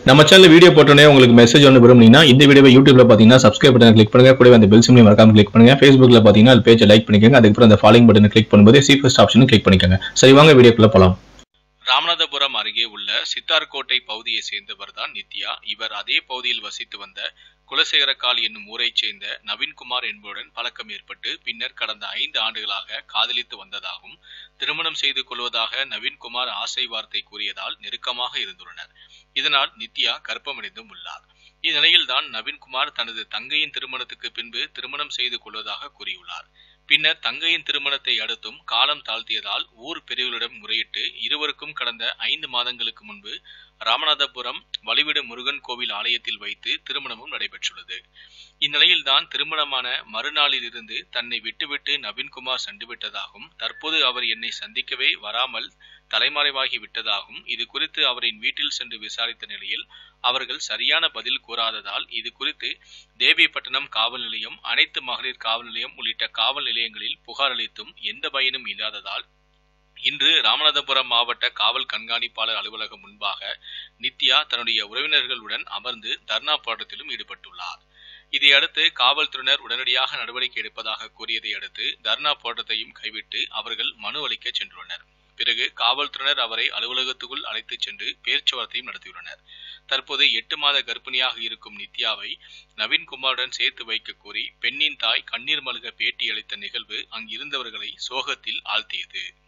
நம்ம channel video போட்டோன்னே உங்களுக்கு மெசேஜ் ஒன்று விரும்புனீங்கன்னா இந்த வீடியோவை யூடியூப்ல பார்த்தீங்கன்னா சப்ஸ்கிரைப் பட்டன் கிளிக் பண்ணுங்க கூடவே அந்த பெல் சிம்லையும் மறக்காம கிளிக் பண்ணுங்க ஃபேஸ்புக்ல பார்த்தீங்கன்னா அது பேஜை லைக் பண்ணிக்கோங்க அதுக்கப்புறம் அந்த ஃபாலோயிங் பட்டனை கிளிக் பண்ணும்போது சி ஃபர்ஸ்ட் ஆப்ஷனும் கிளிக் பண்ணிக்கோங்க சரி வாங்க வீடியோக்குள்ள போலாம் ராமநாதபுரம் அருகே உள்ள சித்தார்கோட்டை பகுதியை சேர்ந்தவர் தான் நித்யா இவர் அதே பகுதியில் வசித்து வந்த குலசேகரக்கால் என்னும் ஊரைச் சேர்ந்த நவீன்குமார் என்பவருடன் பழக்கம் ஏற்பட்டு பின்னர் கடந்த ஐந்து ஆண்டுகளாக காதலித்து வந்ததாகவும் திருமணம் செய்து கொள்வதாக நவீன்குமார் ஆசை வார்த்தை கூறியதால் நெருக்கமாக இருந்துள்ளனர் இதனால் நித்யா கர்ப்பமடைந்தும் உள்ளார் இந்நிலையில்தான் நவீன்குமார் தனது தங்கையின் திருமணத்துக்கு பின்பு திருமணம் செய்து கொள்வதாக கூறியுள்ளார் பின்னர் தங்கையின் திருமணத்தை அடுத்தும் காலம் தாழ்த்தியதால் ஊர் பெரியவர்களிடம் முறையிட்டு இருவருக்கும் கடந்த ஐந்து மாதங்களுக்கு முன்பு ராமநாதபுரம் வழிவிடு முருகன் கோவில் ஆலயத்தில் வைத்து திருமணமும் நடைபெற்றுள்ளது இந்நிலையில்தான் திருமணமான மறுநாளில் இருந்து தன்னை விட்டுவிட்டு நவீன்குமார் சென்று விட்டதாகவும் தற்போது அவர் என்னை சந்திக்கவே வராமல் தலைமறைவாகி விட்டதாகவும் இது குறித்து அவரின் வீட்டில் சென்று விசாரித்த நிலையில் அவர்கள் சரியான பதில் கூறாததால் இது குறித்து தேவிப்பட்டினம் காவல் நிலையம் அனைத்து மகளிர் காவல் நிலையம் உள்ளிட்ட காவல் நிலையங்களில் புகார் அளித்தும் எந்த பயனும் இல்லாததால் இன்று ராமநாதபுரம் மாவட்ட காவல் கண்காணிப்பாளர் அலுவலகம் முன்பாக நித்யா தன்னுடைய உறவினர்களுடன் அமர்ந்து தர்ணா போராட்டத்திலும் ஈடுபட்டுள்ளார் இதையடுத்து காவல்துறையினர் உடனடியாக நடவடிக்கை எடுப்பதாக கூறியதை அடுத்து தர்ணா போராட்டத்தையும் கைவிட்டு அவர்கள் மனு அளிக்க சென்றுள்ளனர் பிறகு காவல்துறையினர் அவரை அலுவலகத்துக்குள் அழைத்துச் சென்று பேச்சுவார்த்தையும் நடத்தியுள்ளனர் தற்போது எட்டு மாத கர்ப்பிணியாக இருக்கும் நித்யாவை நவீன்குமாருடன் சேர்த்து வைக்க கோரி பெண்ணின் தாய் கண்ணீர் மல்க பேட்டி அளித்த நிகழ்வு அங்கிருந்தவர்களை சோகத்தில் ஆழ்த்தியது